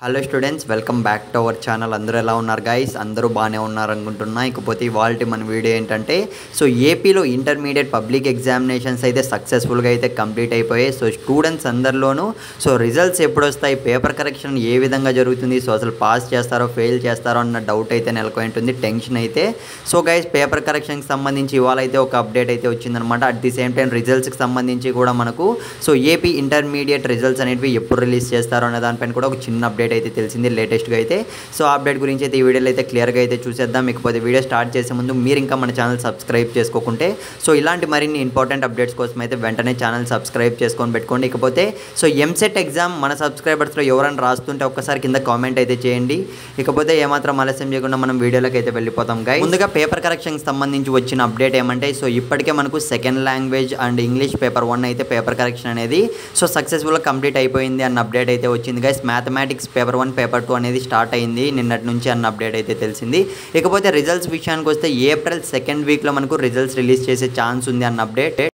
hello students welcome back to our channel అందరూ ఎలా ఉన్నారు గైస్ అందరూ బాగానే ఉన్నారు అనుకుంటున్నా ఇకపోతే ఇవాళ మన వీడియో ఏంటంటే సో ఏపీలో ఇంటర్మీడియట్ పబ్లిక్ ఎగ్జామినేషన్స్ అయితే సక్సెస్ఫుల్గా అయితే కంప్లీట్ అయిపోయాయి సో స్టూడెంట్స్ అందరిలోనూ సో రిజల్ట్స్ ఎప్పుడు వస్తాయి పేపర్ కరెక్షన్ ఏ విధంగా జరుగుతుంది సో అసలు పాస్ చేస్తారో ఫెయిల్ చేస్తారో అన్న డౌట్ అయితే నెలకొని ఉంటుంది టెన్షన్ అయితే సో గైస్ పేపర్ కరెక్షన్కి సంబంధించి ఇవాళ అయితే ఒక అప్డేట్ అయితే వచ్చిందనమాట అట్ ది సేమ్ టైం రిజల్ట్స్కి సంబంధించి కూడా మనకు సో ఏపీ ఇంటర్మీడియట్ రిజల్ట్స్ అనేవి ఎప్పుడు రిలీజ్ చేస్తారో అనే దానిపైన కూడా ఒక చిన్న అప్డేట్ అయితే తెలిసింది లేటెస్ట్గా అయితే సో ఆ అప్డేట్ గురించి అయితే ఈ వీడియోలో అయితే క్లియర్గా అయితే చూసేద్దాం ఇకపోతే వీడియో స్టార్ట్ చేసే ముందు మీరు ఇంకా మన ఛానల్ సబ్స్క్రైబ్ చేసుకోకుంటే సో ఇలాంటి మరిన్ని ఇంపార్టెంట్ అప్డేట్స్ కోసం అయితే వెంటనే ఛానల్ సబ్స్క్రైబ్ చేసుకొని పెట్టుకోండి ఇకపోతే సో ఎంసెట్ ఎగ్జామ్ మన సబ్స్క్రైబర్స్లో ఎవరైనా రాస్తుంటే ఒక్కసారి కింద కామెంట్ అయితే చేయండి ఇకపోతే ఏమాత్రం ఆలస్యం చేయకుండా మనం వీడియోలోకి అయితే వెళ్ళిపోతాం గై ముందుగా పేపర్ కరెక్షన్కి సంబంధించి వచ్చిన అప్డేట్ ఏమంటే సో ఇప్పటికే మనకు second language and English paper one అయితే పేపర్ కరెక్షన్ అనేది సో సక్సెస్ఫుల్గా కంప్లీట్ అయిపోయింది అన్న అప్డేట్ అయితే వచ్చింది guys mathematics paper one paper two అనేది స్టార్ట్ అయింది నిన్నటి నుంచి అన్న అప్డేట్ అయితే తెలిసింది ఇకపోతే రిజల్ట్స్ విషయానికి వస్తే ఏప్రిల్ సెకండ్ వీక్లో మనకు రిజల్ట్స్ రిలీజ్ చేసే ఛాన్స్ ఉంది అన్న అప్డేట్